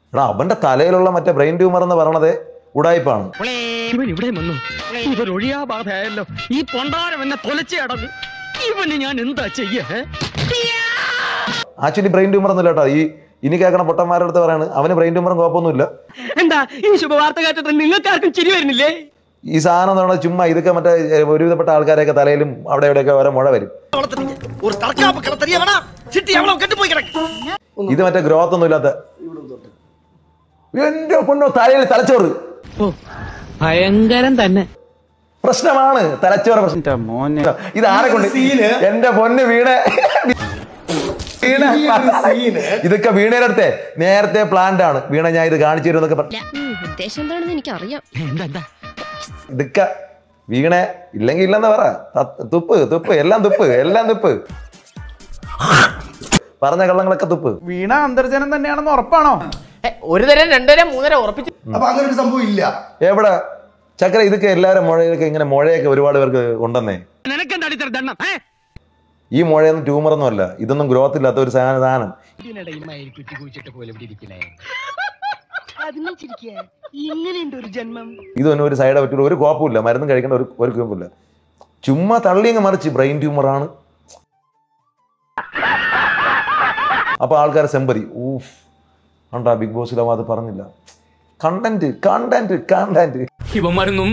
എടാ അവന്റെ തലയിലുള്ള മറ്റേ ബ്രെയിൻ ട്യൂമർ എന്ന് പറയണത് ഉടായ്പാണ് ഇവൻ ഇവിടെ വന്നു ഇതൊരു ഒഴിയാ ബാധയല്ലോ ഈ പൊണ്ടാരം എന്നെ തൊലച്ചേ അടങ്ങ് ഇവന് ഞാൻ എന്താ ചെയ്യേ ആക്ച്വലി ബ്രെയിൻ ട്യൂമർ ഒന്നുമില്ല കേട്ടോ ഈ ഇനി കേൾക്കണ പൊട്ടന്മാരുടെ അടുത്ത് പറയാണ് അവന് ബ്രെയിൻ ട്യൂമറും കുഴപ്പമൊന്നുമില്ല എന്താ ഈ ശുഭവാർത്ത കേട്ടിട്ട് നിങ്ങൾക്കാർക്കും ചിരി വരുന്നില്ലേ ഈ സാധനം എന്ന് പറഞ്ഞാൽ ചുമ്മാ ഇതൊക്കെ മറ്റേ ഏ, ഒരുവിധപ്പെട്ട ആൾക്കാരെയൊക്കെ തലയിലും അവിടെ എവിടെയൊക്കെ ഓരോ മുഴ വരും ஒரு தற்காப்பு கடை தெரிய வேணா சிட்டி எவ்வளவு கெட்டு போய் கிடக்கு ഇത് മറ്റേ ഗ്രോത്ത് ഒന്നും ഇല്ലാത്ത എന്റെ പൊണ്ണോ തലയിൽ തലച്ചോറ് ഭയങ്കരം തന്നെ പ്രശ്നമാണ് തലച്ചോറ് പ്രശ്നം ഇത് ആരെ കൊണ്ട് എന്റെ പൊന്ന് വീണ വീണ ഇതൊക്കെ വീണയുടെ അടുത്തെ നേരത്തെ പ്ലാന്റ് ആണ് വീണ ഞാൻ ഇത് കാണിച്ചു തരും എന്നൊക്കെ പറഞ്ഞു ഉദ്ദേശം എന്താണെന്ന് എനിക്കറിയാം എന്താ എന്താ ഇതൊക്കെ വീണ ഇല്ലെങ്കിൽ ഇല്ലെന്ന് പറ ത- തുപ്പ് തുപ്പ് എല്ലാം തുപ്പ് എല്ലാം തുപ്പ് പറഞ്ഞ കള്ളങ്ങളൊക്കെ തുപ്പ് വീണ അന്തർജനം തന്നെയാണെന്ന് ഉറപ്പാണോ ഒരു തരം രണ്ടുതരം മൂന്നരം ഉറപ്പിച്ച് അപ്പൊ അങ്ങനെ ഒരു സംഭവം ഇല്ല എവിടെ ചക്കര ഇതൊക്കെ എല്ലാവരും മുഴയൊക്കെ ഇങ്ങനെ മുഴയൊക്കെ ഒരുപാട് പേർക്ക് ഉണ്ടെന്നേ നിനക്കെന്താ ഇത്ര ദണ്ണം ഏ ഈ മുഴയൊന്നും ട്യൂമർ ഒന്നും അല്ല ഇതൊന്നും ഗ്രോത്ത് ഇല്ലാത്ത ഒരു സാധനം സാധനം ഇതിനിടയിൽ മയിൽ കുറ്റി കുഴിച്ചിട്ട് പോലെ ഇവിടെ ഇരിക്കണേ ഇങ്ങനെയുണ്ട് ഒരു ജന്മം ഇതൊന്നും ഒരു സൈഡ് എഫക്റ്റ് ഒരു കുഴപ്പമില്ല മരുന്ന് കഴിക്കേണ്ട ഒരു ഒരു കുഴപ്പമില്ല ചുമ്മാ തള്ളിയങ്ങ് മറിച്ച് ബ്രെയിൻ ട്യൂമറാണ് അപ്പൊ ആൾക്കാർ സെമ്പരി ഊഫ് കണ്ടാ ബിഗ് ബോസിലാവും അത് പറഞ്ഞില്ല കണ്ടന്റ് കണ്ടന്റ് കണ്ടന്റ് ഇവന്മാരൊന്നും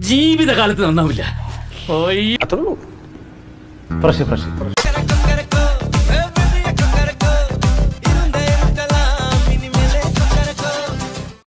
ജീവിതകാലത്ത് നന്നാവില്ല ഫ്രഷ് ഫ്രഷ്